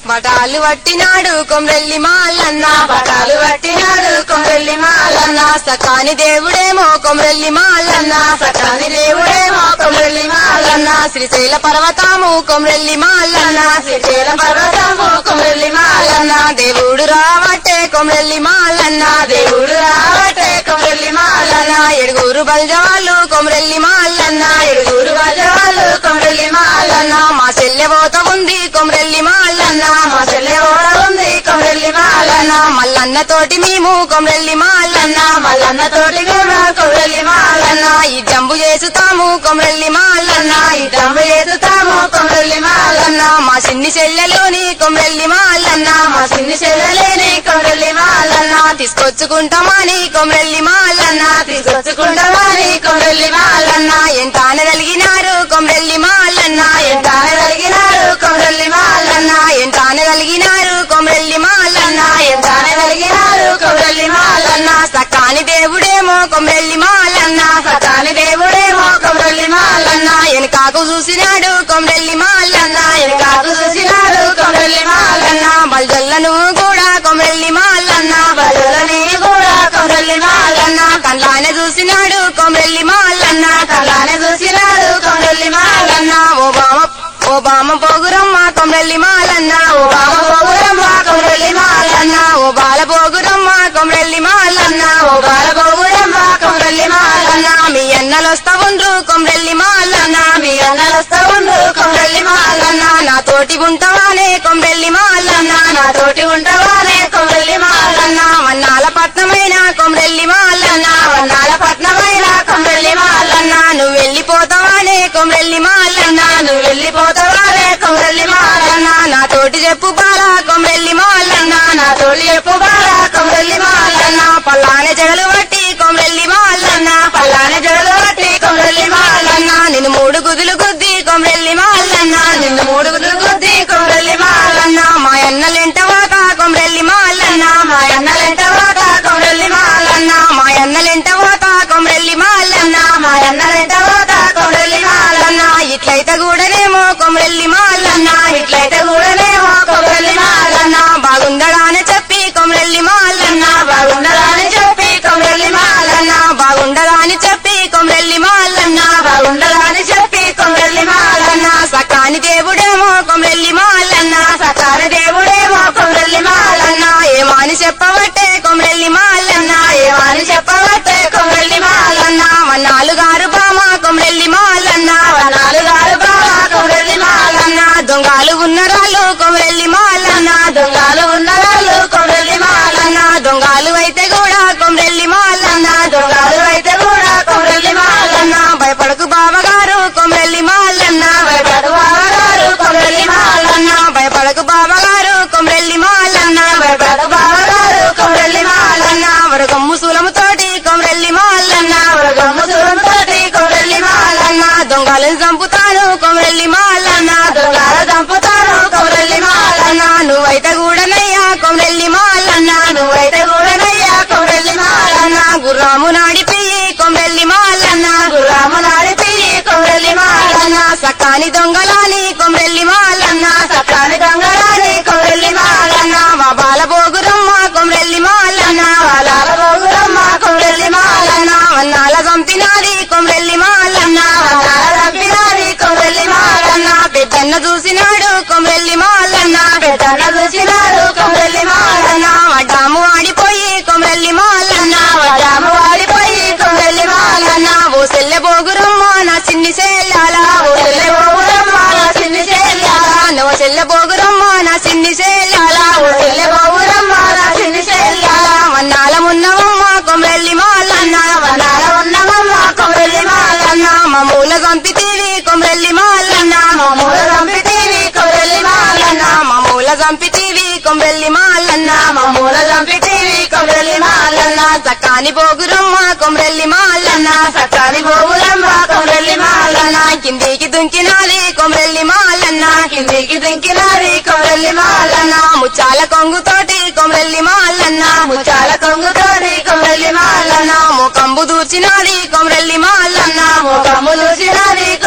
బటాలు పట్టినాడు కొమ్రెల్లి మాలన్న పటాలు పట్టినాడు కొమ్రెల్లి మాలన్న సకాని దేవుడేమో కొమ్రెల్లి మాలన్న సకాని దేవుడేమో కొమ్రెల్లి మాలన్న మాలన్న శ్రీశైల పర్వతము కొమ్రెల్లి మాలన్న శ్రీశైల పర్వతము కొమ్రెల్లి మాలన్న మాలన్న దేవుడు రావట్టే కొమ్రెల్లి మాలన్న దేవుడు రావటే కొమ్రెల్లి మాలన్న మాలన్న ఎడుగురు బల్జవాళ్ళు కొమ్రెల్లి మాలన్న ఏడుగురు వజవాళ్ళు కొమ్రెల్లి మాలన్న మాలన్న మా చెల్లె పోత ఉంది కొమ్రెల్లి మాలన్న మా చెల్లె ఓడ ఉంది కొమ్రెల్లి మాలన్న మాలన్న మల్లన్న తోటి మేము కొమ్రెల్లి మాలన్న మల్లన్న తోటి కూడా కొమ్రెల్లి మాలన్న మాలన్న ఈ జంబు చేసుతాము కొమ్రెల్లి మాలన్న ఈ దమ్ము ఎదుతాము కొమ్రెల్లి మాలన్న మాలన్న మా చిన్ని చెల్లెలోని కొమ్రెల్లి మాలన్న మా చిన్ని చెల్లెలేని కొమ్రెల్లి మాలన్న మాలన్న తీసుకొచ్చుకుంటామని కొమ్రెల్లి మాలన్న తీసుకొచ్చుకుంటామని కొమ్రెల్లి మాలన్న మాలన్న ఎంతాన కలిగినారు కొమ్రెల్లి మాలన్న ఎంతాన కలిగినాడు కొమ్రెల్లి మాలన్న మాలన్న ఎంతాన కలిగినారు కొమ్రెల్లి మాలన్న ఎంతాన కలిగినాడు కొమ్రెల్లి మాలన్న మాలన్న సకాని దేవుడేమో కొమ్రెల్లి మాలన్న సతాని దేవుడేమో కొమ్రెల్లి మాలన్న మాలన్న వెనకాకు చూసినాడు కొమ్రెల్లి మాలన్న కాకు చూసినాడు కొమ్రెల్లి మాలన్న మాలన్న బల్జల్లను కూడా కొమ్రెల్లి మాలన్న బలులని కూడా కొమ్రెల్లి మాలన్న మాలన్న కళ్ళానే చూసినాడు కొమ్రెల్లి మాలన్న కళ్ళానే చూసినాడు కొమ్రెల్లి మాలన్న మాలన్న ఓ బామ ఓ బామ పోగురమ్మ కొమ్రెల్లి మాలన్న ఓ బామ పోగురమ్మ కొమ్రెల్లి మాలన్న మాలన్న ఓ బాల పోగురమ్మ కొమ్రెల్లి మాలన్న ఓ బాల పోగురమ్మ కొమ్రెల్లి మాలన్న మాలన్న మీ అన్నలు వస్తా ఉండ్రు కొమ్రెల్లి మాలన్న మీ అన్నలొస్తా ఉండు కొమ్రెల్లి మాలన్న మాలన్న నా తోటి ఉంటావానే కొమ్రెల్లి మాలన్న నా తోటి ఉండవానే కొమ్రెల్లి మాలన్న మాలన్న వన్నాల పట్నమైన కొమ్రెల్లి మాలన్న వన్నాల పట్నమైన కొమ్రెల్లి మాలన్న మాలన్న నువ్వు వెళ్ళిపోతావానే కొమ్రెల్లి మాలన్న నువ్వు వెళ్ళిపోతావానే కొమ్రెల్లి మాలన్న మాలన్న నా తోటి చెప్పు బాల కొమ్రెల్లి మాలన్న నా తోటి చెప్పు బాల కొమ్రెల్లి మాలన్న మాలన్న పల్లానే జగలు బట్టి కొమ్రెల్లి మాలన్న పల్లాని జడలు పట్టి కొమ్రెల్లి మాలన్న మాలన్న నిన్ను మూడు గుదులు గుద్ది కొమ్రెల్లి మాలన్న నిన్ను మూడు గుడ్లు గుద్ది కొమ్రెల్లి మాలన్న మాలన్న మా అన్నలెంట వాక కొమ్రెల్లి మాలన్న మా అన్నలెంట వాక కొమ్రెల్లి మాలన్న మాలన్న మా అన్నలెంట వాక కొమ్రెల్లి మాలన్న మా అన్నలెంట వాక కొమ్రెల్లి మాలన్న మాలన్న ఇట్లయితే కూడానేమో కొమ్రెల్లి మాలన్న ఇట్లయితే కూడానేమో కొమ్రెల్లి మాలన్న మాలన్న బాగుండడానే చెప్పి కొమ్రెల్లి మాలన్న బాగుండదా అని చెప్పి కొమ్రెల్లి మాలన్న మాలన్న బాగుండదా అని చెప్పి కొమ్రెల్లి మాలన్న బాగుండదా అని చెప్పి కొమ్రెల్లి మాలన్న మాలన్న సకాని దేవుడేమో కొమ్రెల్లి మాలన్న సకార దేవుడేమో కొమ్రెల్లి మాలన్న మాలన్న ఏమాని చెప్పబట్టే కొమ్రెల్లి మాలన్న ఏమని చెప్పవట్టే కొమ్రెల్లి మాలన్న మాలన్న వన్నాలుగారు బామ కొమ్రెల్లి మాలన్న నాలుగారు బావ కొమ్రెల్లి మాలన్న మాలన్న దొంగలు ఉన్నరాళ్ళు కొమ్రెల్లి మాలన్న దొంగలు ఉన్నవాళ్ళు కొమ్రెల్లి మాలన్న మాలన్న దొంగలు అయితే కూడా కొమ్రెల్లి మాలన్న దొంగలు అయితే కూడా కొమ్రెల్లి మాలన్న మాలన్న భయపడకు బావగారు కొమ్రెల్లి మాలన్న భయపడు బావగారు కొమ్రెల్లి మాలన్న మాలన్న భయపడకు బావగారు కొమ్రెల్లి మాలన్న భయపడు బావగారు కొమ్రెల్లి మాలన్న మాలన్న వరగమ్ము సులముతోటి కొమ్రెల్లి మాలన్న వరగమ్ము దూరంతోటి కొమ్రెల్లి మాలన్న మాలన్న దొంగలను చంపుతాను కొమ్రెల్లి మాలన్న దొంగల దంపుతాను కొమ్రెల్లి మాలన్న మాలన్న నువ్వైతే కూడానయ్యా కొమ్రెల్లి మాలన్న నువ్వైతే కూడానయ్యా కొమ్రెల్లి మాలన్న మాలన్న గుర్రాము నాడిపియ్యి కొమ్రెల్లి మాలన్న గుర్రాము నాడిపి కొమ్రెల్లి మాలన్న మాలన్న సకాని దొంగలాని కొమ్రెల్లి మాలన్న సత్తాని దొంగరాని కొమ్రెల్లి మాలన్న మాలన్న మా బాల పోగురమ్మ కొమ్రెల్లి మాలన్న వాళ్ళ గోగురమ్మ కొమ్రెల్లి మాలన్న మాలన్న వన్నాల చంపినాది కొమ్రెల్లి మాలన్న వన్నాల చంపినాది కొమ్రెల్లి మాలన్న మాలన్న పెద్దన్న చూసినాడు కొమ్రెల్లి మాలన్న పెద్దన్న చూసినాడు కొమ్రెల్లి మాలన్న మాలన్న వడ్డాము ఆడిపోయి కొమ్రెల్లి మాలన్న వడాము వాడిపోయి కొమ్రెల్లి మాలన్న మాలన్న ఓ సెల్లె పోగురమ్మ నా చిన్ని సేల్లాల ఓ చెల్లె గోగురమ్మ నా చిన్ని చెల్లాల నువ్వు చెల్లె పోగురమ్మ నా చిన్ని సేల్లాల ఓ చెల్లె గోగురమ్మ నా చిన్ని చెల్లాల వన్నాల మున్నవమ్మ కొమ్రెల్లి మాలన్న వనాల ఉన్నమమ్మ కొమ్రెల్లి మాలన్న మమ్మూల చంపితీవి కొమ్రెల్లి మాలన్న మూల చంపితీవి కొమ్రెల్లి మాలన్న మమ్మూల చంపితీవి కొమ్రెల్లి మాలన్న మూల చంపితీవి కొమ్రెల్లి మాలన్న చక్కాని పోగురమ్మ కొమ్రెల్లి మాలన్న సత్తాని గోగురమ్మ కొమ్రెల్లి మాలన్న కిందికి దుంకినాది కొమ్రెల్లి మాలన్న కిందికి దింకినారి కొమ్రెల్లి మాలన్న మాలన్న ముచ్చాల కొంగుతోటి కొమ్రెల్లి మాలన్న ముచ్చాల కొంగుతోని కొమ్రెల్లి మాలన్న ముఖంబు దూర్చినాది కొమ్రెల్లి మాలన్న ముఖము చూసినారి కొమ్రెల్లి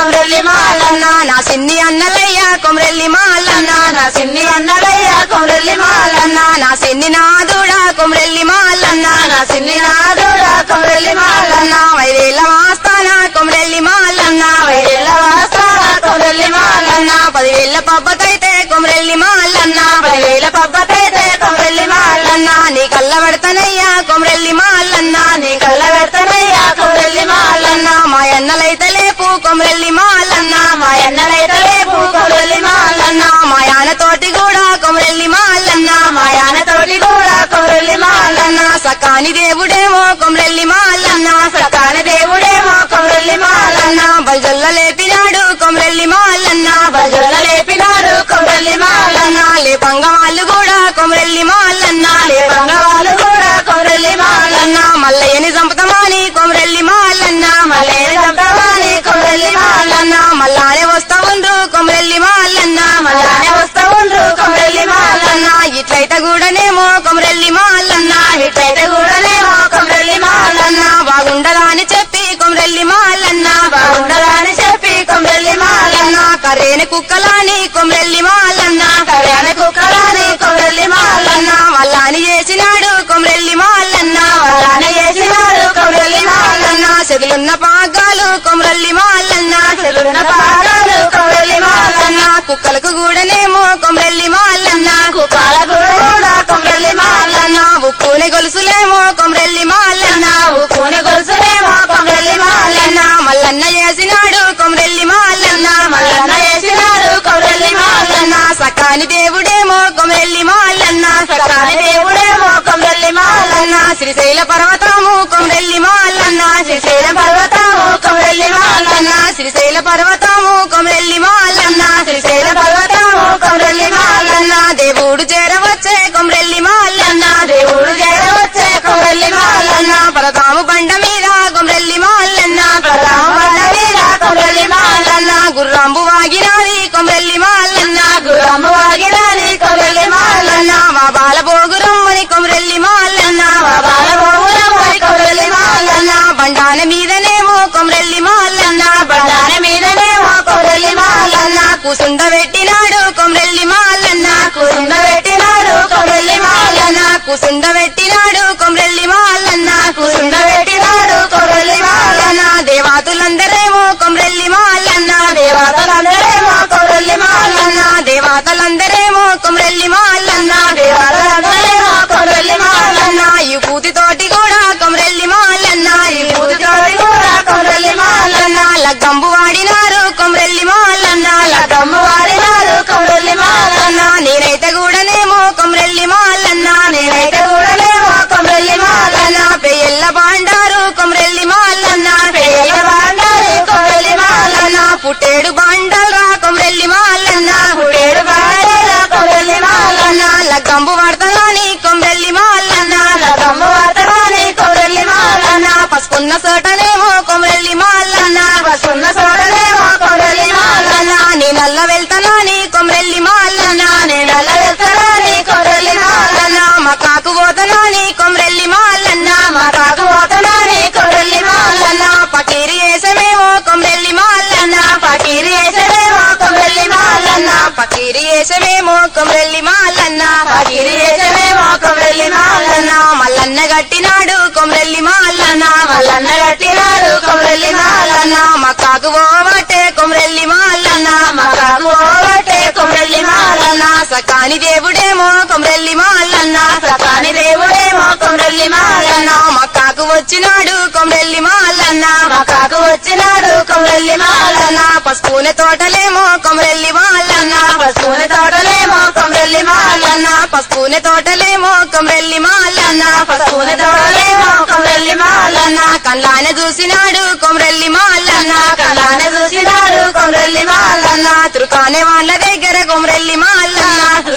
మాలన్న నా సిన్ని అన్నలయ్య కొమరెల్లి మాలన్న నా సిన్ని అన్నలయ్య కొమరెల్లి మాలన్న నా సిన్ని నాదుడా కొమరెల్లి మాలన్న నా సిన్ని నాదుడ కొమరెల్లి మాలన్న వైదేళ్ళ వాస్తాన కొమరెల్లి మాలన్న వైరెల్ల వాస్తాన కొమరెల్లి మాలన్న పదివేళ్ళ పబ్బకైతే కొమరెల్లి మాలన్న పదివేల పబ్బకైతే కొమరెల్లి మాలన్న నీ కళ్ళ పెడతానయ్యా కొమరెల్లి మాలన్న నీ కళ్ళ పెడతానయ్యా కొమరెల్లి మాలన్న మా ఎన్నలైతే లేపు కొమరెల్లి మాలన్న మా ఎన్నలైతే లేపు కొమరెల్లి మాలన్న మా యానతోటి కూడా కొమరెల్లి మాలన్న మా యానతోటి కూడా కొమరెల్లి మాలన్న సకాని దేవుడేమో కొమరెల్లి మాలన్న సకాని దేవుడేమో కొమరెల్లి మాలన్న బల్జల్ల లేపినాడు కొమరెల్లి మాలన్న భజన లేపినాడు కొమరెల్లి మాలన్న లేపంగ వాళ్ళు కూడా కొమరెల్లి మాలన్న లేపంగ వాళ్ళు కూడా కొమరెల్లి మాలన్న మల్లయ్యని చంపుతామని కొమరెల్లి మాలన్న మలేని చంపవాని కొమరెల్లి మాలన్న మల్లానే వస్తా ఉండ్రు కొమరెల్లి మాలన్న మళ్ళానే వస్తా ఉండ్రు కొమరెల్లి మాలన్న ఇట్లయితే కూడానేమో కొమరెల్లి మాలన్న ఇట్లయితే కూడానేమో కొమరెల్లి మాలన్న బాగుండదా అని చెప్పి కొమరెల్లి మాలన్న బాగుండదని చెప్పి కొమరెల్లి మాలన్న కర్రేని కుక్కలాని కొమరెల్లి మాలన్న కళ్యాణ కుక్కలాని కొమరెల్లి మాలన్న మల్లాని చేసినాడు కొమరెల్లి మాలన్న వల్లానే చేసినాడు కొమరెల్లి మాలన్న చెదులున్న పాగాలు కొమరెల్లి మాలన్న చెరువున పాడాలు కొమరెల్లి మాలన్న కుక్కలకు కూడానేమో కొమరెల్లి మాలన్న కుక్కల కూడా కొమరెల్లి మాలన్న ఉప్పుని గొలుసులేమో కొమరెల్లి మాలన్న ఉప్పుని గొలుసులేమో కొమరెల్లి మాలన్న మల్లన్న చేసినాడు కొమరెల్లి మాలన్న మల్లన్న చేసినాడు కొమరెల్లి మాలన్న సకాని దేవుడేమో కొమరెల్లి మాలన్న సకాని దేవుడేమో కొమరెల్లి మాలన్న శ్రీశైల పర్వతము కొమరెల్లి మాలన్న శ్రీశైల పర్వతము కొమరెల్లి మాలన్న శ్రీశైల పర్వతము కొమరెల్లి మాలన్న శ్రీశైల పర్వతము కొమరెల్లి మాలన్న దేవుడు చేరవచ్చే కొమరెల్లి మాలన్న దేవుడు చేరవచ్చే కొమరెల్లి మాలన్న పరతాము బండ మీద కొమరెల్లి మాలన్న ప్రధామ బండ మీద కొమరెల్లి మాలన్న గుర్రాంబు వాగినాది కొమరెల్లి మాలన్న గురమ్మ వాగినాని కొమరెల్లి మాలన్న మా బాల బోగురమ్మని కొమరెల్లి మాలన్న మా బాలబోగులమ్మని కొమరెల్లి మాలన్న బండాన మీదనేమో కొమరెల్లి మాలన్న బండాన మీదనేమో కొమరెల్లి మాలన్న కూసుండ పెట్టినాడు కొమరెల్లి మాలన్న కూసుండ పెట్టినాడు కొమరెల్లి మాలన్న కూసుండ పెట్టినాడు కొమరెల్లి మాలన్న కూసుండ పెట్టినాడు కొమరెల్లి మాలన్న దేవాతులందరేమో కొమరెల్లి మాలన్న దేవతలందరేమో కొమరెల్లి మాలన్న దేవాతలందరేమో కొమరెల్లి మాలన్న దేవతలందరేమో కొమరెల్లి మాలన్న ఈ పూతితోటి కూడా కొమరెల్లి మాలన్న ఈ పూజోడి కూడా కొమరెల్లి మాలన్న లగ్గంబు వాడినారు కొమరెల్లి మాలన్న లగమ్మ వాడినాడు కొమరెల్లి మాలన్న నేనైతే కూడానేమో కొమరెల్లి మాలన్న నేనైతే కూడానేమో కొమరెల్లి మాలన్న పెయ్యల్ల బాండారు కొమరెల్లి మాలన్న పేయ బాండారి కొమరెల్లి మాలన్న పుట్టేడు బాండల్రా కొమరెల్లి మాలన్న పుడేడు బాండారా కొమరెల్లి మాలన్న లగ్గంబు వాడతాని కొమరెల్లి మాలన్న లగమ్మ వాడతాని కొమరెల్లి మాలన్న పసుకున్న చోటనేమో కొమరెల్లి మాలన్న వస్తున్న సోడలేమో కొమరెల్లి మాలన్న నీ నల్ల వెళ్తానని కొమరెల్లి మాలన్న నేనల్ల వెళ్తానని కొమరెల్లి మాలన్న మా కాకు పోతానని కొమరెల్లి మాలన్న మా కాకు పోతానని కొమరెల్లి మాలన్న పకీరి వేసమేమో కొమరెల్లి మాలన్న పకీరి వేసలేమో కొమరెల్లి మాలన్న పకీరి వేసమేమో కొమరెల్లి మాలన్న పకీరి వేసలేమో కొమరెల్లి మాలన్న మల్లన్న గట్టినాడు కొమరెల్లి మాలన్న మల్లన్న కట్టినాడు కొమరెల్లి మాలన్న మా కాకు పోవటే కొమరెల్లి మాలన్న మా కాకు పోవటే కొమరెల్లి మాలన్న సకాని దేవుడేమో కొమరెల్లి మాలన్న సకాని దేవుడేమో కొమరెల్లి మాలన్న మా కాకు వచ్చినాడు కొమరెల్లి మాలన్న మా కాకు వచ్చినాడు కొమరెల్లి మాలన్న పసుపునే తోటలేమో కొమరెల్లి మాలన్న పశువుని తోటలేమో కొమరెల్లి మాలన్న పసుపునే తోటలేమో కొమరెల్లి మాలన్న పశువుని తోటలేమో కొమరెల్లి మాలన్న కళ్ళాన చూసినాడు కొమరెల్లి మాలన్న కళ్ళానే చూసినాడు కొమరెల్లి మాలన్న తురుకానే వాళ్ళ దగ్గర కొమరెల్లి మాలన్న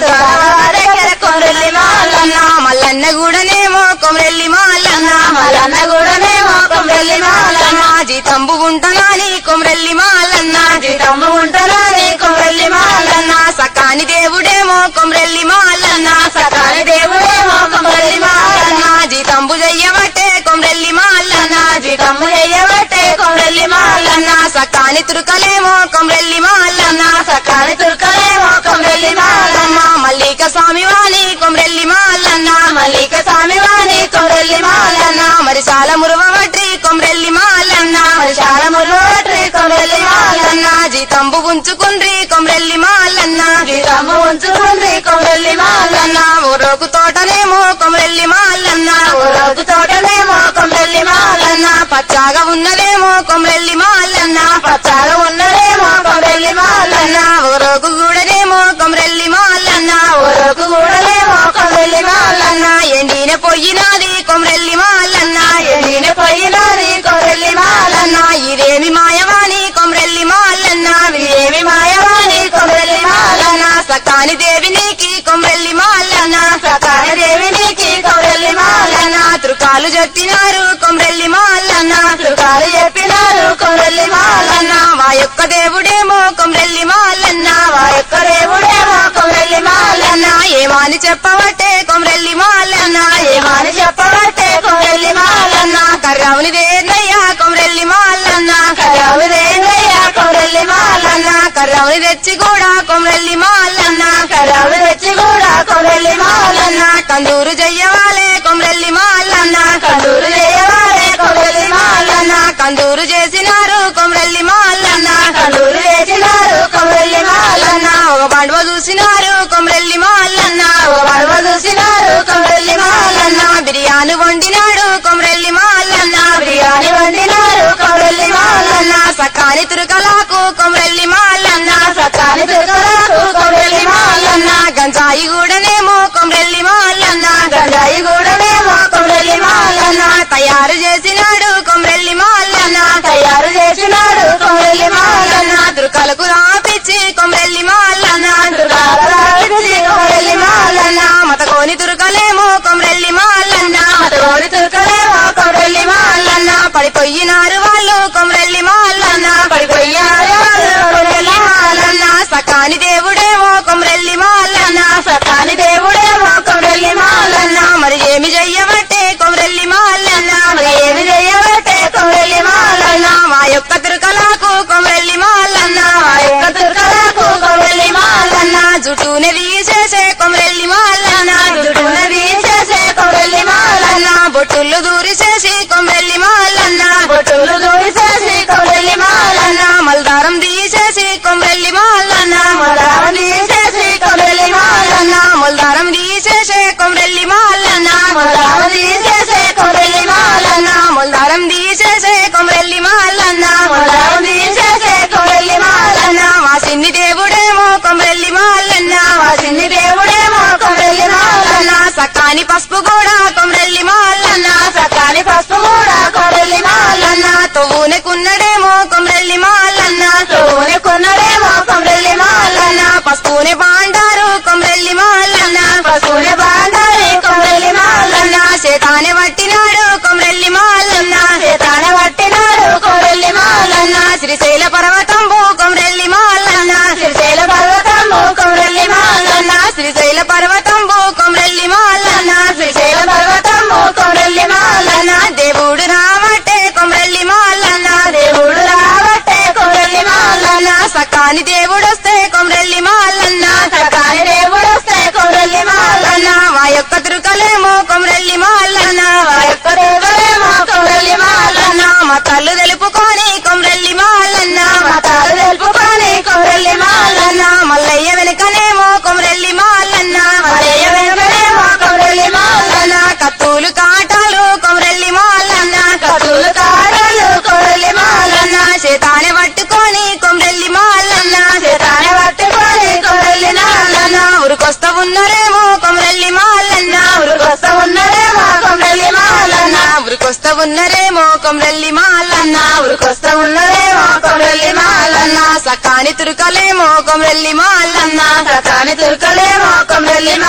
దగ్గర కొమరెల్లి మాలన్న మల్లన్న కూడానేమో కొమరెల్లి మాలన్న మల్లన్న కూడానేమో కొమరెల్లి మాలన్న జీతంబు ఉంటానని కొమరెల్లి మాలన్న జీతమ్మ ఉంటనని కొమరెల్లి మాలన్న సకాని దేవుడేమో కొమరెల్లి మాలన్న సకాని దేవుడేమో కొమరెల్లి మాలన్న జీతంబు చెయ్యబట్టే కొమరెల్లి మాలన్న జీతమ్మ చెయ్యబట్టే కొమరెల్లి మాలన్న మాలన్న సకాని తురుకలేమో కొమ్రెల్లి మాలన్న సకాని తుర్కలేమో కొమ్రెల్లి మాలన్న మల్లిక స్వామి వాణి కొమ్రెల్లి మాలన్న మల్లిక స్వామి వాణి కొమ్రెల్లి మాలన్న మరి చాలా మురువవట్రి కొమ్రెల్లి మాలన్న మరి చాలా ముర్రోట్రి కొమ్రెల్లి మాలన్న జీతంబు ఉంచుకుండ్రి కొమ్రెల్లి మాలన్న జీతము ఉంచుకుంది కొమ్రెల్లి మాలన్న ఊరోకు తోటనేమో కొమ్రెల్లి మాలన్న ఊరోజు తోటనేమో కొమ్రెల్లి మాలన్న పచ్చాగా ఉన్నదేమో కొమ్రెల్లి మాలన్న పచ్చాగా ఉన్నదేమో కొమ్రెల్లి మాలన్న ఊరోకు కూడనేమో కొమ్రెల్లి మాలన్న ఊరోకు కూడలేమో కొమ్రెల్లి మాలన్న ఎండిన పొయ్యినాది కొమ్రెల్లి మాలన్న ఎండిన పోయినది కొమ్రెల్లి మాలన్న ఇదేమి మాయవాణి కొమ్రెల్లి మాలన్న ఏమి మాయవాణి కొమ్రెల్లి మాలన్న సకాని దేవి నీకి కొమ్రెల్లి మాలన్న సకాని దేవి నీకి కొమ్రెల్లి మాలన్న త్రుకాలు చెప్పినారు కొమ్రెల్లి మాలన్న త్రుకాలు చెప్పినారు కొమ్రెల్లి మాలన్న మా యొక్క దేవుడేమో కొమ్రెల్లి మాలన్న మా యొక్క దేవుడేమో కొమ్రెల్లి మాలన్న ఏమాని చెప్పవట్టే కొమ్రెల్లి మాలన్న ఏమని చెప్పబట్టే కొమ్రెల్లి మాలన్న కర్రావుని దేన్నయ్యా కొమ్రెల్లి మాలన్న కరావుదేందయ్యా కొమ్రెల్లి మాలన్న కర్రావుని తెచ్చి కూడా కొమ్రెల్లి మాలన్న కరావు తెచ్చి కూడా కొమ్రెల్లి మాలన్న కందూరు జయ్యవాలే కొమ్రెల్లి మాలన్న కందూరు చేయవాలే కొమ్రెల్లి మాలన్న కందూరు చేసినారు కొమ్రెల్లి మాలన్న కందూరు చేసినారు కొమ్రెల్లి మాలన్న ఒక పండువ చూసినారు కొమ్రెల్లి మాలన్న ఓ పడవ చూసినారు కొమ్రెల్లి మాలన్న బిర్యానీ వండినాడు కొమ్రెల్లి మాలన్న బిర్యానీ వండినారు కొమ్రెల్లి మాలన్న సకాని తురుకలాకు కొమ్రెల్లి మాలన్న సకాని తిరుగులకు కొమ్రెల్లి మాలన్న గంజాయి కూడానేమో కొమ్రెల్లి మాలన్న గంగాయి కూడానేమో కొమ్రెల్లి మాలన్న తయారు చేసినాడు కొమ్రెల్లి మాలన్న తయారు చేసినాడు కొమ్రెల్లి మాలన్న దుర్కలకు రాపిచ్చి కొమ్రెల్లి మాలన్న దుర్గారావిడిచి కొమ్రెల్లి మాలన్న మతకోని తురుకలేమో కొమ్రెల్లి మాలన్న మతోడి తుర్కలేమో కొమ్రెల్లి మాలన్న పడిపోయినారు వాళ్ళు కొమ్రెల్లి మాలన్న పడిపోయారు వాళ్ళు కొమ్రెల్లి మాలన్న సకాని దేవుడేమో కొమ్రెల్లి మాలన్న సకాని దేవుడేమో కొమ్రెల్లి మాలన్న మరి ఏమి చెయ్యబట్టే కొమ్రెల్లి మాలన్న మరి ఏమి చేయబట్టే కొమ్రెల్లి మాలన్న మా యొక్క తురుకలకు కొమ్రెల్లి మాలన్న మా యొక్క తుర్కలకు కొమ్రెల్లి మాలన్న జుట్టునే తీసేసే కొమ్రెల్లి మాలన్న దుడున తీసేసే కొమ్రెల్లి మాలన్న బొట్టులు దూరిసేసి కొమ్రెల్లి మాలన్న బొట్టులు దూసేసి కొమ్రెల్లి మాలన్న మల్దారం తీసేసి కొమ్రెల్లి మాలన్న మొదలు తీసేసి కొమ్రెల్లి మాలన్న మల్దారం తీసేసే కొమ్రెల్లి మాలన్న మొదలు తీసేసే కొమ్రెల్లి మాలన్న మల్దారం తీసేసే కొమ్రెల్లి మాలన్న మొదలు తీసేసే కొమ్రెల్లి మాలన్న మా సిన్ని దేవుడేమో కొమ్రెల్లి మాలన్న మా చిన్ని దేవుడేమో కొమ్రెల్లి మాలన్న సకాని పసుపు కూడా కొమ్రెల్లి మాలన్న సకాని పసుపు కూడా కొమ్రెల్లి మాలన్న తొవ్వునకున్నడేమో కొమ్రెల్లి మాలన్న తోనే కొన్నడేమో కొమ్రెల్లి మాలన్న పసుపునే బాండారు కొమ్రెల్లి మాలన్న పశువుని బాండాలి కొమ్రెల్లి మాలన్న చేతానే పట్టినాడు కొమ్రెల్లి మాలన్న చేతాన పట్టినాడు కొమ్రెల్లి మాలన్న శ్రీశైల పర్వతంబు కొమ్రెల్లి మాలన్న శ్రీశైల పర్వతము కొమ్రెల్లి మాలన్న శ్రీశైల పర్వతంబు కొమ్రెల్లి మాలన్న శ్రీశైల పర్వతము కొమ్రెల్లి మాలన్న దేవుడు రావట్టే కొమ్రెల్లి మాలన్న దేవుడు రావట్టే కొమ్రెల్లి మాలన్న సకాని దేవుడొస్తే కొమ్రెల్లి మాలన్న సకాని దేవుడు వస్తే కొమ్రెల్లి మాలన్న మా యొక్క తురుకలేమో కొమ్రెల్లి మాలన్న మా యొక్క దేవుడేమో కొమ్రెల్లి మాలన్న మా తల్లు తెలుపుకొని కొమ్రెల్లి మాలన్న మతాలు తెలుపుకొని కొమ్రెల్లి మాలన్న మల్లయ్య వెనుకనేమో కొమ్రెల్లి మాలన్న మలయ వెనుకనేమో కొమ్రెల్లి మాలన్న కత్తులు కాటాలు కొమ్రెల్లి మాలన్న కతులు కాడలు కొమ్రెల్లి మాలన్న చేతానే పట్టుకొని కొమ్రెల్లి మాలన్న చేతానే పట్టుకొని కొమ్రెల్లి నాలన్న ఉరికొస్తా ఉన్నారేమో కొమ్రెల్లి మాలన్న ఉరుకొస్త ఉన్నదేమో కొమ్రెల్లి మాలన్న ఉరికొస్తా ఉన్నారేమో కొమ్రెల్లి మాలన్న ఉరుకొస్త ఉన్నదేమో కొమ్రెల్లి మాలన్న సకాని తురుకలేమో కొమ్రెల్లి మాలన్న సకాని తుర్కలేమో కొమ్రెల్లి మాలన్న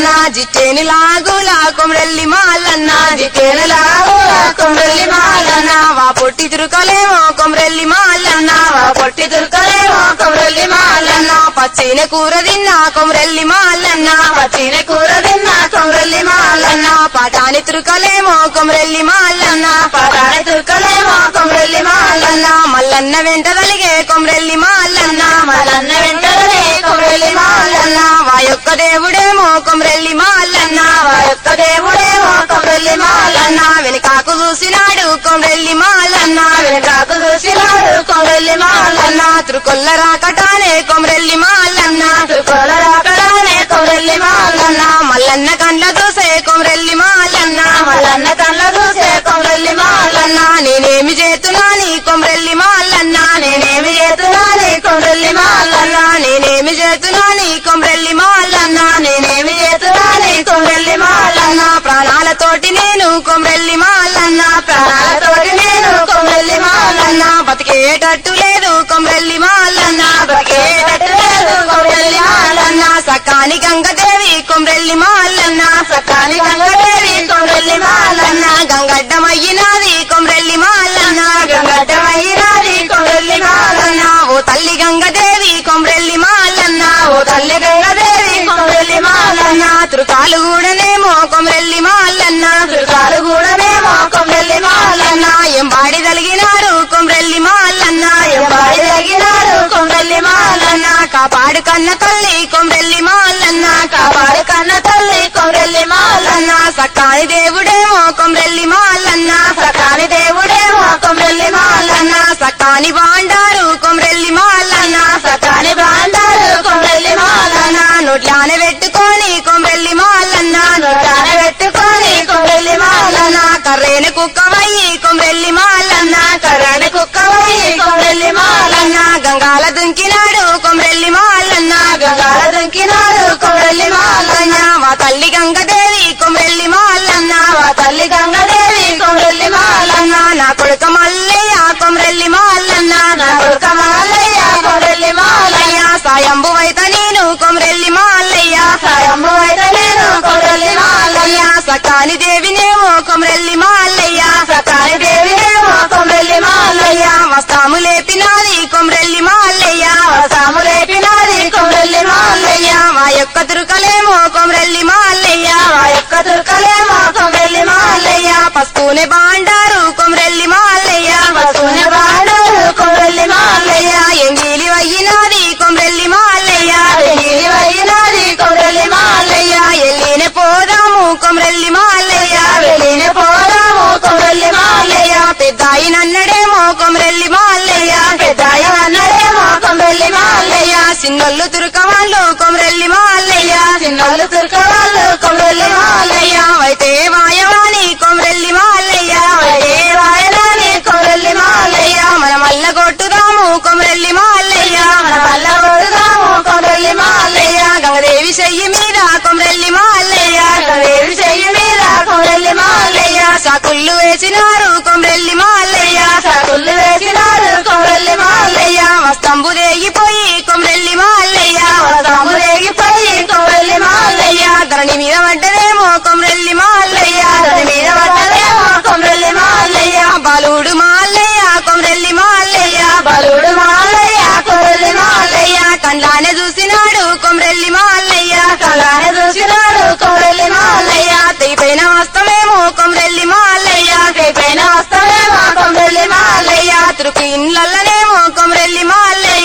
మాలన్న జిట్టేని లాగులా కొమరెల్లి మాలన్న జిట్టేని లాగులా కొమరెల్లి మాలన్న. వా పొట్టి తిరుకలేమో కొమరెల్లి మాలన్న వా పొట్టి దుర్గలేమో కొమరెల్లి మాలన్న పచ్చిన కూర తిన్నా కొమరెల్లి మాలన్న పచ్చిన కూర తిన్న కొమరెల్లి మాలన్న పాటాని తిరుకలేమో కొమరెల్లి మాలన్న పదాని దుర్గలేమో కొమరెల్లి మాలన్న మల్లన్న వెంట తలిగే కొమరెల్లి మాలన్న మలన్న వెంటనే కొమరెల్లి మాలన్న వా యొక్క దేవుడేమో కొమరెల్లి మాలన్న వా యొక్క దేవుడేమో కొమరెల్లి మాలన్న వెనుకాకు చూసినాడు కొమరెల్లి మాలన్న వెనకాకు చూసినాడు కొమరెల్లి మాలన్న తిరుకొల్ల రాకటానే కొమరెల్లి మాలన్న తుకోల రాకడానే కొమరెల్లి మాలన్న మల్లన్న కండ్ల చూసే కొమరెల్లి మాలన్న మలన్న కళ్ళ చూసే కొమరెల్లి మాలన్న నేనేమి చేతున్నాని కొమరెల్లి మాలన్న నేనేమి చేస్తున్నాని కొమరెల్లి మాలన్న నేనేమి చేస్తున్నాని కొమరెల్లి మాలన్న నేనేమి చేస్తున్నాని కొమరెల్లి మాలన్న ప్రాణాలతోటి నేను కొమరెల్లి మాలన్న ప్రాణాలతోటి నేను కొమరెల్లి మాలన్న బతికేటట్టు లేదు కొమరెల్లి మాలన్న బతికేటట్టు లేదు కొమరెల్లి మాలన్న సకాని గంగదేవి కొమరెల్లి మాలన్న సకాని గంగదేవి కొమరెల్లి మాలన్న గంగడ్డమయ్యినాది కొమరెల్లి మాలన్న గంగడ్డమైనాది కొమరెల్లి మాలన్న ఓ తల్లి గంగదేవి కొమరెల్లి మాలన్న ఓ తల్లి గంగదేవి కొమరెల్లి మాలన్న త్రుకాలు కూడానేమో కొమరెల్లి మాలన్న దుర్గాలు కూడానేమో కొమరెల్లి మాలన్న ఎంబాడి తలిగినారు కొమరెల్లి మాలన్న ఎంబాడి తగినారు కొమరెల్లి మాలన్న కాపాడు కన్న తల్లి కొమరెల్లి మాలన్న కాపాడు కన్న తల్లి కొమరెల్లి మాలన్న సకాని దేవుడేమో కొమరెల్లి మాలన్న సకాని దేవుడేమో కొమరెల్లి మాలన్న సకాని బాండారు కొమరెల్లి మాలన్న సకాని బాండారు కొమరెల్లి మాలన్న నోట్లాన పెట్టుకొని కొమరెల్లి మాలన్న నొట్టాన పెట్టుకొని కొమరెల్లి మాలన్న కర్రేన కుక్కవయ్యి కొమరెల్లి మాలన్న కర్రని కుక్కవై కొమరెల్లి మాలన్న గంగాల దుంకినాడు కొమరెల్లి మాలన్న గంగాల దుంకినాడు కొమరెల్లి మాలన్న మా తల్లి గంగదేవి కొమరెల్లి మాలన్న మా తల్లి గంగదేవి కొమరెల్లి మాలన్న నా కొడుక మల్లయ్య కొమరెల్లి మాలన్న నా కొడుక మాలయ్య కొమరెల్లి మాలయ్య సాయంబు వైత నేను కొమరెల్లి మాలయ్య సాయమ్ము అయితే నేను కొమరెల్లి మాలయ్య సకాని దేవినేమో కొమరెల్లి మాలయ్య సకాని దేవినేమో కొమరెల్లి మాలయ్య వస్తాము లేపినాది కొమరెల్లి మాలయ్య సాము లేపినాది కొమరెల్లి మాలయ్య మా యొక్క తురుకలేమో కొమరెల్లి మాలయ్య మా యొక్క తుర్కలేమో కొమరెల్లి మాలయ్య పస్తునే బాండారు కొమరెల్లి మాలయ్య పశువుని వాడారు కొమరెల్లి మాలయ్య ఎంగిలి వయ్యినాది కొమరెల్లి మాలయ్య వెంగిలి వైనాది కొమరెల్లి మాలయ్య ఎల్లినే పోదాము కొమరెల్లి మాలయ్య వెళ్ళిన పోదాము కొమరెల్లి మాలయ్య పెద్దాయి నన్నడేమో కొమరెల్లి మాలయ్య పెద్దాయ అన్నడేమో కొమరెల్లి మాలయ్య సిన్నొల్లు తురుకవాళ్ళు కొమరెల్లి మాలయ్య చిన్నోళ్ళు తుర్కవాళ్ళు కొమరెల్లి మాలయ్య అయితే వాయవాణి కొమరెల్లి మాలయ్య ఏ వాయనాని కొమరెల్లి మాలయ్య మన మల్ల కొట్టుదాము కొమరెల్లి మాలయ్య మన వల్ల కొడుదాము కొమరెల్లి మాలయ్య గంగదేవి చెయ్యి మీద కొమరెల్లి మాలయ్య వేరు చెయ్యి మీద కొమరెల్లి మాలయ్య సాకుళ్ళు వేసినారు కొమరెల్లి మాలయ్య సగుళ్ళు వేసినారు కొమరెల్లి మాలయ్య వస్తంబు దేగిపోయి కొమరెల్లి మాలయ్య వస్తాము రేగిపోయి కొమరెల్లి మాలయ్య ధరణి మీద పడ్డదేమో కొమరెల్లి మాలయ్య దాని మీద పడ్డదేమో కొమరెల్లి మాలయ్య బాలుడు మాలయ్య కొమరెల్లి మాలయ్య బలుడు మాలయ్య కొమరెల్లి మాలయ్య కండ్లానే చూసినాడు కొమరెల్లి మాలయ్య కళానే చూసినాడు కొమరెల్లి మాలయ్య తెగిపోయిన వస్తమేమో కొమరెల్లి మాలయ్య పైన వస్తామేమో కొమరెల్లి మాలయ్య తిరుకు ఇండ్లనేమో కొమరెల్లి మాలయ్య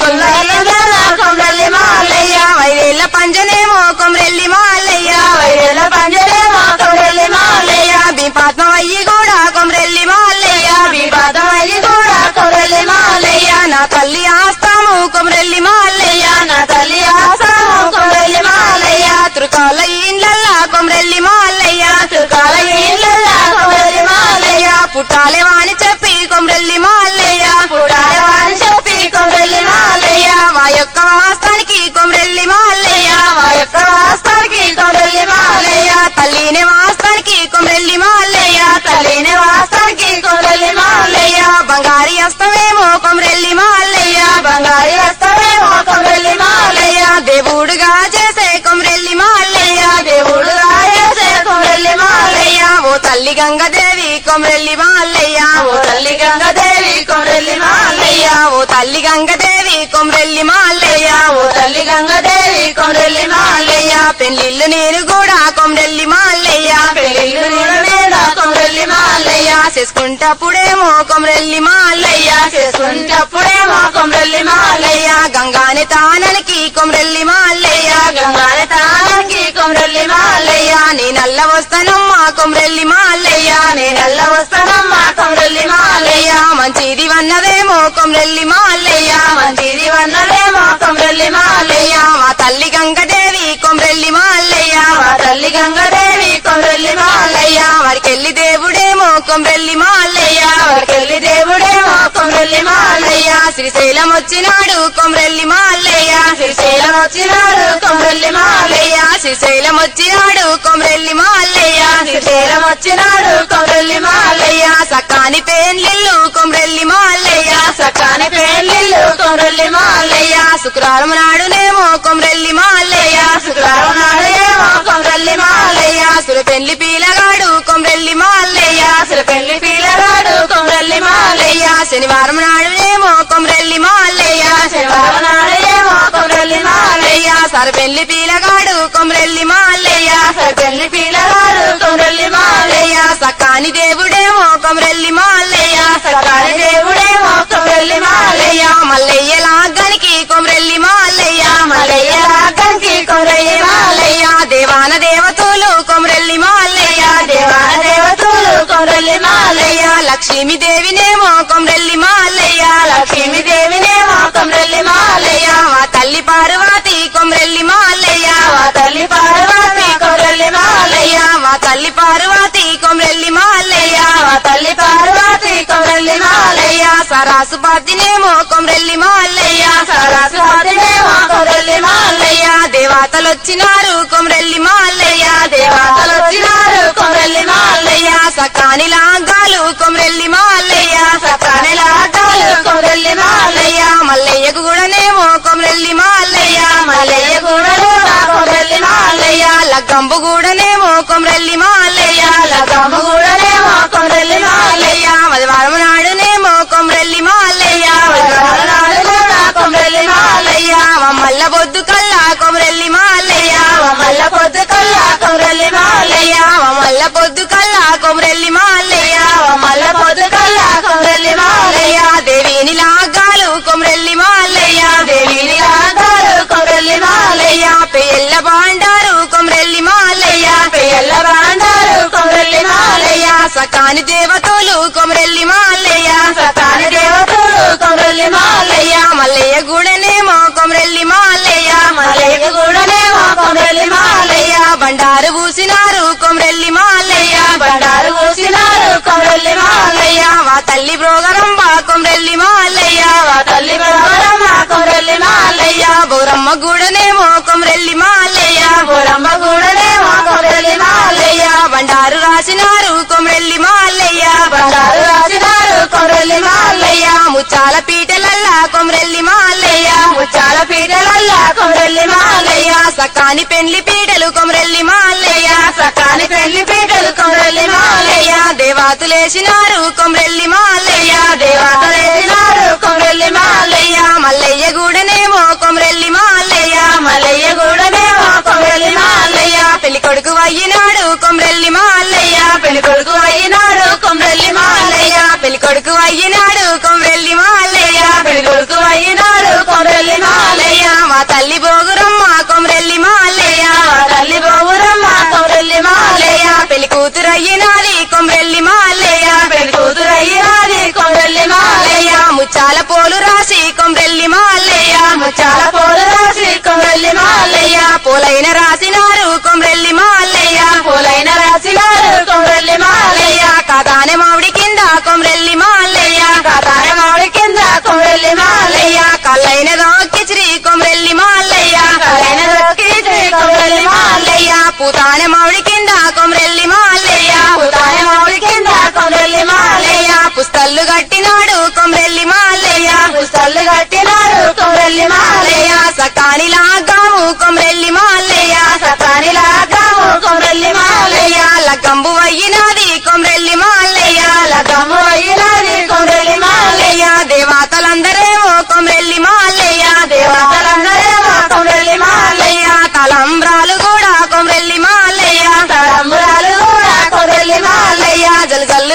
తిరుపతి కొమరెల్లి మాలయ్య వైదేళ్ల పంజనేమో కొమరెల్లి మాలయ్య వైరేల పంజరేమో కొమరెల్లి మాలయ్య బిపాత్మ వయ్యి కూడా కొమరెల్లి మాలయ్య వివాదమయ్యి కూడా కొమరెల్లి మాలయ్య నా తల్లి ఆస్తాము కొమరెల్లి మాలయ్య నా తల్లి ఆసాము కొమరెల్లి మాలయ్య త్రికాల ఇండ్లల్లా కొమరెల్లి మాలయ్య తుకాల ఇళ్ళల్లా కొమరెల్లి మాలయ్య పుట్టాలే వాణి చెప్పి కొమరెల్లి మాలయ్య పుడాలి వారి చెప్పి కొమరెల్లి మాలయ్య మా యొక్క వాస్తానికి కొమరెల్లి మాలయ్య మా యొక్క వాస్తానికి కొమరెల్లి మాలయ్య తల్లిని వాస్తానికి కొమరెల్లి మాలయ్య తల్లిని వాస్తానికి కొమరెల్లి మాలయ్య బంగారి అస్తమేమో కొమరెల్లి మాలయ్య బంగారి వస్తామేమో కొమరెల్లి మాలయ్య దేవుడుగా చేసే కొమరెల్లి మాలయ్య తల్లి గంగదేవి కొమరెల్లి మాల్లయ్య ఓ తల్లి గంగదేవి కొమరెల్లి మాలయ్య ఓ తల్లి గంగదేవి కొమరెల్లి మాల్లయ్య ఓ తల్లి గంగదేవి కొమరెల్లి మాలయ్య పెళ్లిళ్ళు నేను కూడా కొమరెల్లి మాల్లయ్య పెళ్ళిళ్ళు నేను మీద కొమరెల్లి మాలయ్య చేసుకుంటప్పుడేమో కొమరెల్లి మాల్లయ్య చేసుకుంటప్పుడేమో కొమరెల్లి మాలయ్య గంగాని తాననికి కొమరెల్లి మాల్లయ్య గంగాల తానానికి కొమరెల్లి మాలయ్య నీ నల్ల వస్తానమ్మా కొమరెల్లి మాల్లయ్య నేనల్ల వస్తానమ్మా కొమరెల్లి మాలయ్య మంచిది వన్నదేమో కొమరెల్లి మాల్లయ్య మంచిది వన్నదేమో కొమరెల్లి మాలయ్య మా తల్లి గంగదేవి కొమరెల్లి మాల్లయ్య మా తల్లి గంగదేవి కొమరెల్లి మాలయ్య వాడికెళ్ళి దేవుడేమో కొమరెల్లి మాల్లయ్య వాడికెళ్ళి దేవుడేమో కొమరెల్లి మాలయ్య శ్రీశైలం వచ్చినాడు కొమరెల్లి మాల్లయ్య శ్రీశైలం వచ్చినాడు కొమరెల్లి మాలయ్య శ్రీశైలం వచ్చినాడు కొమరెల్లి మాల్లయ్య శ్రీశైలం వచ్చినాడు కొమరెల్లి మాలయ్య సకాని పేన్లిల్లు కొమరెల్లి మాల్లయ్య సకాని పెళ్ళిళ్ళు కొమరెల్లి మాలయ్య శుక్రవారం నాడునేమో కొమరెల్లి మాల్లయ్య శుక్రవారం నాడు ఏమో కొమరెల్లి మాలయ్య సుర పెళ్లి పీలగాడు కొమరెల్లి మాల్లయ్య అసలు పెళ్లి పిల్లగాడు కొమరెల్లి మాలయ్య శనివారం నాడునేమో కొమరెల్లి మాల్లయ్య శనివారం నాడు ఏమో కొమరెల్లి మాలయ్య సర పెళ్లి పీలగాడు కొమరెల్లి మాల్లయ్య అసలు పెళ్లి పిల్లగాడు కొమరెల్లి మాలయ్య సకాని దేవుడేమో కొమరెల్లి మాల్లయ్య సకాని దేవుడేమో కొమరెల్లి మాలయ్య మల్లయ్య లాగానికి కొమరెల్లి మాల్లయ్య మలయ్య రాకంకి కొమరెల్లి మాలయ్య దేవాన దేవతలు కొమరెల్లి మాల్లయ్య దేవాన దేవతలు కొమరెల్లి మాలయ్య లక్ష్మీ దేవినేమో కొమరెల్లి మాల్లయ్య లక్ష్మీ దేవినేమో కొమరెల్లి మాలయ్య మా తల్లి పార్వతి కొమరెల్లి మాల్లయ్య మా తల్లి పార్వతి కొమరెల్లి మాలయ్య మా తల్లి పార్వతి కొమరెల్లి మాల్లయ్య మా తల్లి పార్వతి కొమరెల్లి మాలయ్య సరాసు పాతినేమో కొమరెల్లి మాల్లయ్య సరస్వతినేమో కొమరెల్లి మాలయ్య దేవతలు వచ్చినారు కొమరెల్లి మాల్లయ్య దేవతలు వచ్చినారు కొమరెల్లి మాలయ్య సకాని లాగాలు కొమరెల్లి మాల్లయ్య సకాని లాటాలు కొమరెల్లి మాలయ్య మల్లయ్యకు కూడానేమో కొమరెల్లి మాల్లయ్య మల్లయ్య కూడలు కొమరెల్లి మాలయ్య లగ్గంబు కూడానేమో కొమరెల్లి మాల్లయ్య లగమ్మ కూడలేమో కొమరెల్లి మాలయ్య మదివారం నాడునేమో కొమరెల్లి మాల్లయ్య వజ్రాల నాడు కూడా కొమరెల్లి మాలయ్య మల్ల బొద్దు కల్లా కొమరెల్లి మాల్లయ్య మల్ల పొద్దు కల్లా కొమరెల్లి మాలయ్య మల్ల పొద్దు కల్లా కొమరెల్లి మాల్లయ్య మల్ల పొద్దు కల్లా కొమరెల్లి మాలయ్య దేవిని లాగాలు కొమరెల్లి మాల్లయ్య దేవిని రాగారు కొమరెల్లి మాలయ్య పెళ్ళ బాండారు కొమరెల్లి మాల్లయ్య పెయ్యల్ల బాండారు కొమరెల్లి మాలయ్య సకాని దేవతలు కొమరెల్లి మాల్లయ్య సతాని దేవతలు కొమరెల్లి మాలయ్య మల్లయ్య గూడనేమో కొమరెల్లి మాల్లయ్య మల్లయ్య కూడనేమో కొమరెల్లి మాలయ్య బండారు పూసినారు కొమరెల్లి మాల్లయ్య బండారు పూసినారు కొమరెల్లి మాలయ్య మా తల్లి బ్రోగరంబ కొమరెల్లి మాల్లయ్య మా తల్లి బలవరమ్మ కొమరెల్లి మాలయ్య బౌరమ్మ గూడనేమో కొమరెల్లి మాల్లయ్య బురమ్మ కూడనేమో కొమరెల్లి మాలయ్య బండారు రాసినారు కొమరెల్లి మాల్లయ్య బండారు రాసినారు కొమరెల్లి మాలయ్య ముచ్చాల పీటలల్లా కొమరెల్లి మాల్లయ్య ముచ్చాల పీటలల్ల కొమరెల్లి మాలయ్య సకాని పెండ్లి పీటలు కొమరెల్లి మాల్లయ్య సకాని పెళ్లి పీటలు కొమరెల్లి మాలయ్య దేవాతులేసినారు కొమరెల్లి మాల్లయ్య దేవతలేసినారు కొమరెల్లి మాలయ్య మల్లయ్య గూడనేమో కొమరెల్లి మాల్లయ్య మల్లయ్య కూడనేమో కొమరెల్లి మాలయ్య పెళ్లి కొడుకు అయ్యినాడు కొమరెల్లి మాల్లయ్య పెళ్లి కొడుకు అయినాడు కొమరెల్లి మాలయ్య పెళ్లి కొడుకు అయ్యినాడు కొమరెల్లి మాల్లయ్య పెళ్లి కొడుకు అయినాడు కొమరెల్లి మాలయ్య మా తల్లి బోగురమ్మ కొమరెల్లి మాల్లయ్య మా తల్లి బొగురమ్మ కొమరెల్లి మాలయ్య పెళ్లి కూతురు అయ్యినాది కొమరెల్లి మాల్లయ్య పెళ్లి కూతురు అయినాది కొమరెల్లి మాలయ్య ముచ్చాల పోలు రాసి కొమరెల్లి మాల్లయ్య ముచ్చాల పోలు రాసి కొమరెల్లి మాలయ్య పూలైన రాసినారు కొమరెల్లి మాల్లయ్య పూలైన రాసినారు కొమరెల్లి మాలయ్య కాదానే మామిడి కింద కొమరెల్లి మాల్లయ్య కాతాయ మామిడి కింద కొమరెల్లి మాలయ్య కళ్ళైన దోకి శ్రీ కొమరెల్లి మాల్లయ్య కలైన దొక్కి శ్రీ కొమరెల్లి మాలయ్య పూతానే మామిడి కింద కొమరెల్లి మాల్లయ్య పూతాయ మామిడి కింద కొమరెల్లి మాలయ్య పుస్తల్లు కట్టినాడు కొమరెల్లి మాల్లయ్య పుస్తలు కట్టినారు కొమరెల్లి మాలయ్య సకాని లాగాము కొమరెల్లి మాల్లయ్య సతాని లాగాము కొమరెల్లి మాలయ్య లగ్గంబు అయ్యినాది కొమరెల్లి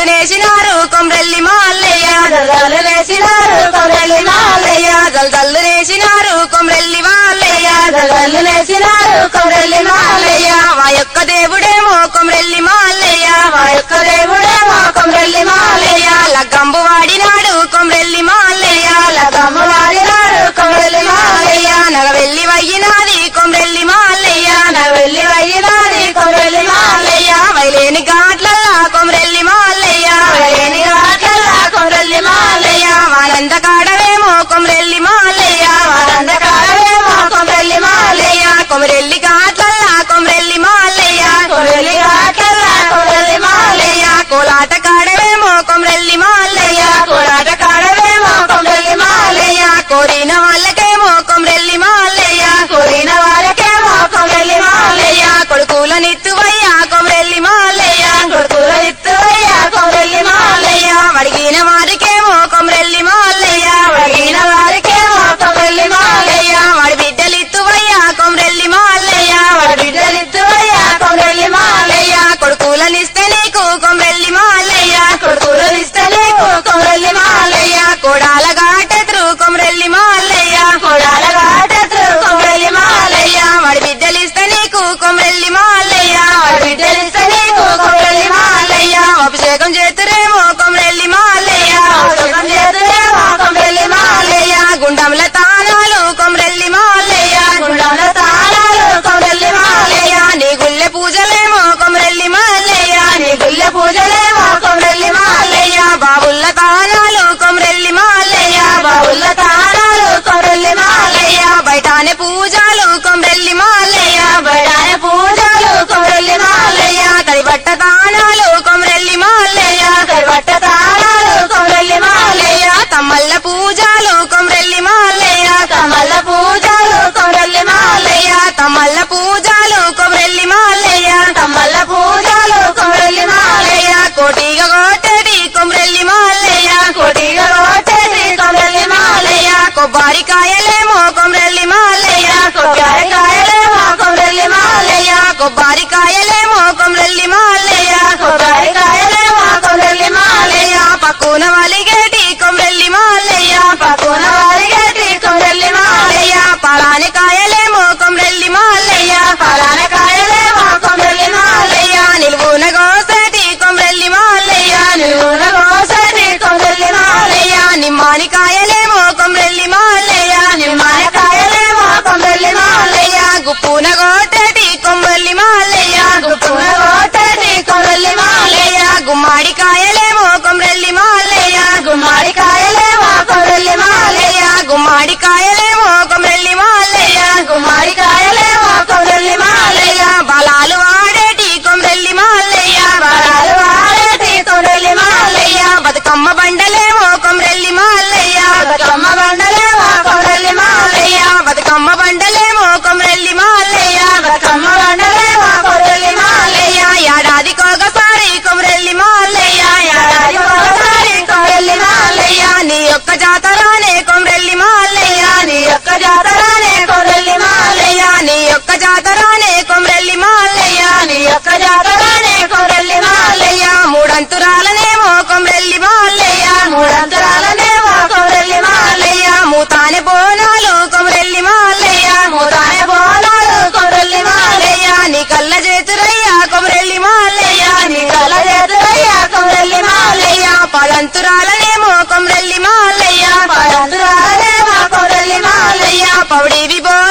జల్జల్లు నేసినారు కొమ్రెల్లి మాల్లయ్య జల్లు వేసినారు కొమ్రెల్లి మాలయ్య జల్జల్లు నేసినారు కొమ్రెల్లి మాల్లయ్య జల్లు వేసినారు కొమ్రెల్లి మాలయ్య మా యొక్క దేవుడేమో కొమ్రెల్లి మాల్లయ్య మా యొక్క దేవుడే మా కొమ్రెల్లి మాలయ్య లగ్గంబు వాడినాడు కొమ్రెల్లి మాల్లయ్య లగమ్మ వాడినాడు కొమ్రెల్లి మాలయ్య నగవెల్లి వయ్యినాది కొమ్రెల్లి మాల్లయ్య నా వెళ్ళి వయ్యినాది కొమ్రెల్లి మాలయ్య వైలేని ఘాట్లల్లా కొమ్రెల్లి మాల్లయ్య లేని రాకల్లా కొమ్రెల్లి మాలయ్య వానంద కాడవేమో కొమ్రెల్లి మాల్లయ్య వారందకాలమే మా కొమ్రెల్లి మాలయ్య కొమరెల్లి ఘాట్లల్లా కొమ్రెల్లి మాల్లయ్య కొమ్రెల్లి రాకల్లా కొమ్రెల్లి మాలయ్య కోలాట కాడవేమో కొమ్రెల్లి మాల్లయ్య కోలాట కాడమే మా కొమ్రెల్లి మాలయ్య కోరిన వాళ్ళకేమో కొమ్రెల్లి మాల్లయ్య కోరిన వారికే మా కొమ్రెల్లి మాలయ్య కొడుకులనిత్తువయ్యా కొమ్రెల్లి మాల్లయ్య కొడుకుల ఇత్తువయ్య కొమ్రెల్లి మాలయ్య అడిగిన వారికేమో కొమ్రెల్లి మాల్లయ్య అడిగిన వారికే మా కొమ్రెల్లి మాలయ్య వాడి బిడ్డలిత్తువయ్యా కొమ్రెల్లి మాల్లయ్య వాడి బిడ్డలిత్తువయ్య కొమ్రెల్లి మాలయ్య కొడుకులనిస్తే నీకు కొమ్రెల్లి మాల్లయ్య కొడుకులు ఇస్తే నీకు కొమ్రెల్లి మాలయ్య కోడాల ఘాటెత్రు కొమ్రెల్లి మాల్లయ్య కొడాల గాటెత్రు కొమ్రెల్లి మాలయ్య వాడి బిడ్డలిస్తే నీకు కొమ్రెల్లి మాల్లయ్య వాడి బిడ్డలిస్తే నీకు కొమ్రెల్లి మాలయ్య అభిషేకం చేతురేమో కొమ్రెల్లి మాల్లయ్య సుఖం చేతులే మా కొమ్రెల్లి మాలయ్య గుండంల తానాలు కొమ్రెల్లి మాల్లయ్య గుండంలో తాళాలు కొమ్రెల్లి మాలయ్య నీ గుళ్ళె పూజలేమో కొమ్రెల్లి మాల్లయ్య నీ గుళ్ళె పూజలే మా కొమ్రెల్లి మాలయ్య బాబుల్ల తానాలు కొమ్రెల్లి మాల్లయ్య బావుల తాళాలు కొమ్రెల్లి మాలయ్య బయటానే పూజలు కొమ్రెల్లి మాల్లయ్య బడాయ పూజలు కొమ్రెల్లి మాలయ్య తడి బట్ట తానాలు కొమ్రెల్లి మాల్లయ్య కైబట్ట తాళాలు కొమ్రెల్లి మాలయ్య తమ్మల్ల పూజలు కొమ్రెల్లి మాల్లయ్య కమల పూజలు కొమ్రెల్లి మాలయ్య తమ్మల్ల పూజలు కొమ్రెల్లి మాల్లయ్య కమల పూజలు కొమ్రెల్లి మాలయ్య కోటిగా కోటేటి కొమ్రెల్లి మాల్లయ్య కొడిగా రోటేసి కొమ్రెల్లి మాలయ్య కొబ్బరికాయలేమో కొమ్రెల్లి మాల్లయ్య కొబ్బరికాయలే మా కొమ్రెల్లి మాలయ్య కొబ్బరికాయలేమో కొమ్రెల్లి మాల్లయ్య కొబ్బరికాయలే మా కొమ్రెల్లి మాలయ్య పక్కున వలిగేటి కొమ్రెల్లి మాల్లయ్య పక్కున వారిగేటి కొమ్రెల్లి మాలయ్య పలాని కాయలేమో కొమ్రెల్లి మాల్లయ్య ఫలాన కాయలే మా కొమ్రెల్లి మాలయ్య నిలువున గోసటి కొమ్రెల్లి మాల్లయ్య నూనె కోసటి కొమ్రెల్లి మాలయ్య నిమ్మాని కాయలేమో కొమ్రెల్లి మాల్లయ్య నిమ్మకాయ కాయలే మా కొమ్రెల్లి మాలయ్య గుప్పున గోటటి కొమ్రెల్లి మాల్లయ్య గుప్పున కోటటి కొమ్రెల్లి మాలయ్య గుమ్మాడి కాయలేమో కొమ్రెల్లి మాల్లయ్య గుమ్మడి కాయలే మా కొమ్రెల్లి మాలయ్య గుమ్మాడి కాయలేమో కొమ్రెల్లి మాల్లయ్య గుమ్మడి కాయలే మా కొమ్రెల్లి మాలయ్య బలాలు వాడేటి కొమ్రెల్లి మాల్లయ్య వరాలు వాడేటి కొమ్రెల్లి మాలయ్య బతుకమ్మ బండలేమో కొమ్రెల్లి మాల్లయ్య బతుకమ్మ బండలే మా కొమ్రెల్లి మాలయ్య బతుకమ్మ బండలేమో కొమ్రెల్లి మాల్లయ్య బతుకమ్మ బండలే మా కొమ్రెల్లి మాలయ్య ఏడాదికొకసారి కొమ్రెల్లి మాల్లయ్య ఏడాది ఒకసారి కొమ్రెల్లి మాలయ్య నీ యొక్క జాతరానే కొమ్రెల్లి మాల్లయ్య నీ యొక్క జాతరానే కొమ్రెల్లి మాలయ్య నీ యొక్క జాతరానే కొమ్రెల్లి మాల్లయ్య నీ యొక్క జాతరానే కొమ్రెల్లి మాలయ్య మూడంతురాలనేమో కొమ్రెల్లి మాల్లయ్య మూడంతరాలనే మా కొమ్రెల్లి మాలయ్య మూతానే బోనాలు కొమ్రెల్లి మాల్లయ్య మూతానే బోనాలు కొమ్రెల్లి మాలయ్య నీ కళ్ళ చేతురయ్యా కొమ్రెల్లి మాల్లయ్య నీ కల చేతులయ్య కొమ్రెల్లి మాలయ్య పదంతురాలనేమో కొమ్రెల్లి మాల్లయ్య పడంతురాలనే మా కొమ్రెల్లి మాలయ్య పౌడివి బో